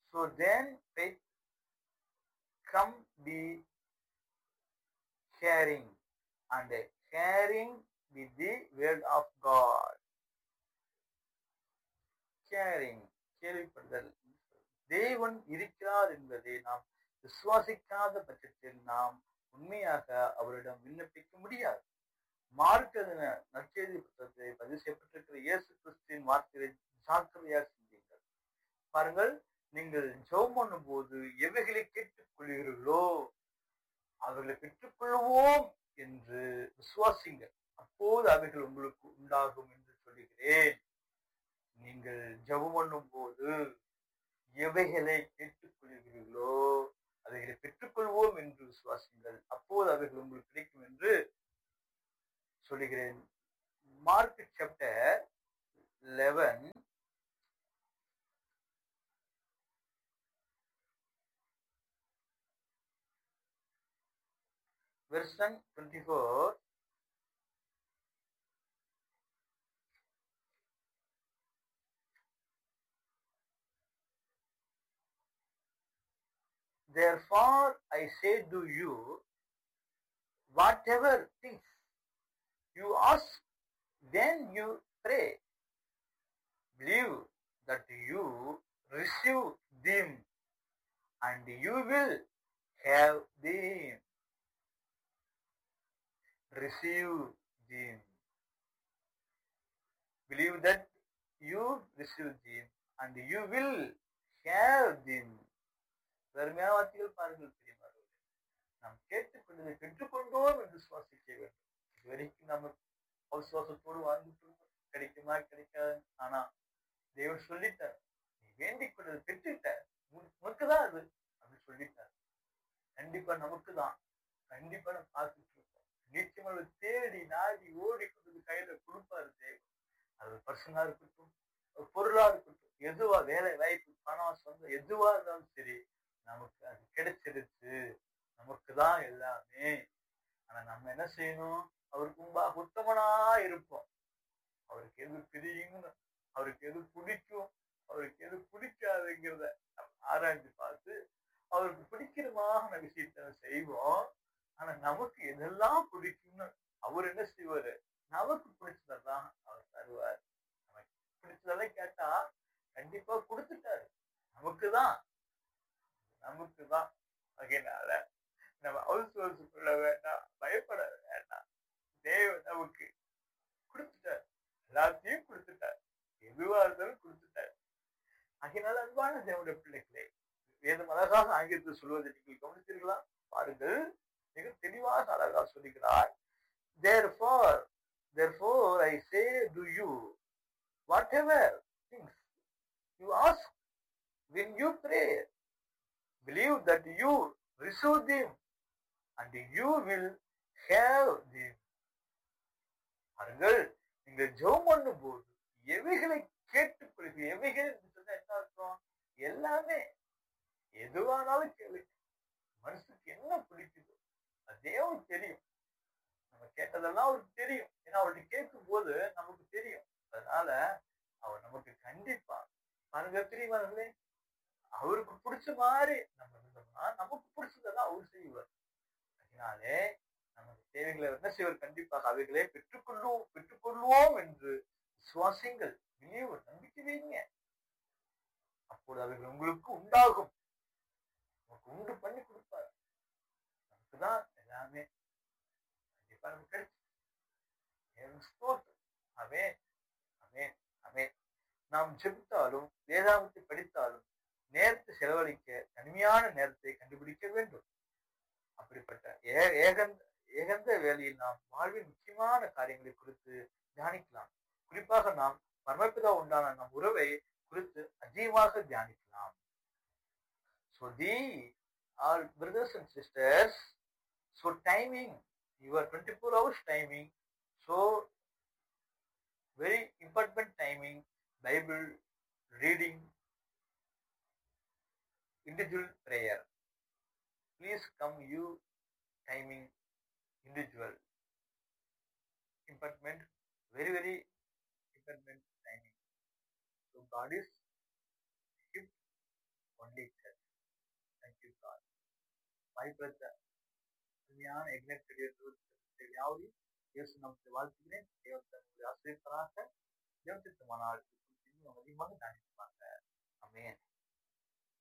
So then faith come be hearing and hearing with the word of God. Hearing, கேள்விப்படுதல் தேவன் இருக்கிறார் என்பதை நாம் விசுவாசிக்காத பட்சத்தில் நாம் உண்மையாக அவரிடம் விண்ணப்பிக்க முடியாது மார்க்க நற்செய்தி புத்தகத்தை பதிவு செய்யப்பட்டிருக்கிற இயேசு கிறிஸ்துவின் வார்த்தையை ஜாக்கிரதையாக சிந்தியுங்கள் பாருங்கள் நீங்கள் ஜெபம் பண்ணும் போது எவைகளை கேட்டுக் கொள்கிறீர்களோ அவர்களை பெற்றுக்கொள்வோம் என்று விசுவாசிங்கள் அப்போது அவைகள் உங்களுக்கு உண்டாகும் என்று சொல்லுகிறேன் நீங்கள் ஜெபம் பண்ணும் போது எவைகளை கேட்டுக்கொள்கிறீர்களோ அவைகளை பெற்றுக்கொள்வோம் என்று விசுவாசிங்கள் அப்போது அவைகள் உங்களுக்கு கிடைக்கும் என்று சொல்லுகிறேன் Mark chapter eleven version 24 Therefore I say to you, whatever things you ask when you pray, believe that you receive them and you will have them. Receive them. Believe that you receive them and you will have them. பெருமையான வார்த்தைகள் பாருங்கள் பிரியமானவர்களே நாம் கேட்டுக்கொண்டதை பெற்றுக்கொண்டோம் என்று சுவாசிக்க வேண்டும் இதுவரைக்கும் நம்ம அவசுவாசத்தோடு வாழ்ந்துட்டு இருக்கோம் கிடைக்குமா கிடைக்காது ஆனா தேவன் சொல்லிட்டார் நீ வேண்டிக் கொண்டதை பெற்றுட்ட உனக்கு தான் அது அப்படின்னு சொல்லிட்டார் கண்டிப்பா நமக்கு தான் கண்டிப்பா நம்ம பார்த்துட்டு இருக்கோம் நிச்சயமா அவர் தேடி நாடி ஓடி கொண்டு கையில கொடுப்பாரு தேவன் அது பர்சனா இருக்கட்டும் ஒரு பொருளா இருக்கட்டும் எதுவா வேலை வாய்ப்பு பணம் சொந்தம் எதுவா இருந்தாலும் சரி நமக்கு அது கிடைச்சிருச்சு நமக்கு தான் எல்லாமே ஆனா நம்ம என்ன செய்யணும் அவருக்கு முன்பாக உத்தமனா இருப்போம் அவருக்கு எது பிரியும்னு அவருக்கு எது பிடிக்கும் அவருக்கு எது பிடிக்காதுங்கிறத ஆராய்ந்து பார்த்து அவருக்கு பிடிக்கிறமான விஷயத்த செய்வோம் ஆனா நமக்கு எதெல்லாம் பிடிக்கும்னு அவர் என்ன செய்வாரு நமக்கு பிடிச்சதெல்லாம் அவர் தருவார் நமக்கு பிடிச்சதெல்லாம் கேட்டா கண்டிப்பா கொடுத்துட்டாரு நமக்கு தான் நமக்கு தான் அதனால நம்ம ஹவுஸ் கொள்ள வேண்டாம் பயப்பட வேண்டாம் தேவன் நமக்கு கொடுத்துட்டார் எல்லாத்தையும் கொடுத்துட்டார் எதுவா இருந்தாலும் கொடுத்துட்டார் அதனால அன்பான தேவனுடைய பிள்ளைகளே வேதம் அழகாக ஆங்கிலத்தில் சொல்வதை நீங்கள் கவனித்தீர்களா பாருங்கள் மிக தெளிவாக அழகாக சொல்லுகிறார் therefore therefore I say to you whatever things you ask when you pray believe that you receive them and you will have them பாருங்கள் நீங்க ஜெபம் பண்ணும் போது எவைகளை கேட்டுக்கொள்ளுங்க எவைகள் சொன்னா என்ன அர்த்தம் எல்லாமே எதுவானாலும் கேளுங்க மனசுக்கு என்ன பிடிக்குதோ அது தேவனுக்கு தெரியும் நம்ம கேட்டதெல்லாம் அவருக்கு தெரியும் ஏன்னா அவர்கிட்ட கேட்கும் போது நமக்கு தெரியும் அதனால அவர் நமக்கு கண்டிப்பா பாருங்க தெரியுமாங்களே அவருக்கு பிடிச்ச மாதிரி நம்ம இருந்தோம்னா நமக்கு பிடிச்சதெல்லாம் அவர் செய்வார் அதனாலே நமக்கு தேவைகளை என்ன செய்வார் கண்டிப்பாக அவைகளே பெற்றுக்கொள்வோம் பெற்றுக்கொள்வோம் என்று சுவாசிங்கள் ஒரு நம்பிக்கை வைங்க அப்போது அவைகள் உங்களுக்கு உண்டாகும் நமக்கு உண்டு பண்ணி கொடுப்பார் நமக்கு தான் எல்லாமே கண்டிப்பா நமக்கு கிடைச்சு அவே அவே அவே நாம் ஜெபித்தாலும் வேதாந்தத்தை படித்தாலும் நேரத்தை செலவழிக்க தனிமையான நேரத்தை கண்டுபிடிக்க வேண்டும் அப்படிப்பட்ட ஏகந்த ஏகந்த வேலையில் நாம் வாழ்வின் முக்கியமான காரியங்களை குறித்து தியானிக்கலாம் குறிப்பாக நாம் பரமபிதா உண்டான நம் உறவை குறித்து அதிகமாக தியானிக்கலாம் So the all brothers and sisters, so timing, your 24 hours timing, so very important timing, Bible reading, individual prayer. Please come you timing individual. Important, very, very important timing. So God is gift only வாய்ப்பளித்த உண்மையான எக்னெக்ட் யாவது இயேசு நமக்கு வாழ்த்துகிறேன் தேவத்தை ஆசிரியப்பதாக தேவத்திற்கு மனால் இன்னும் அதிகமாக தியானிப்பாங்க அமேன்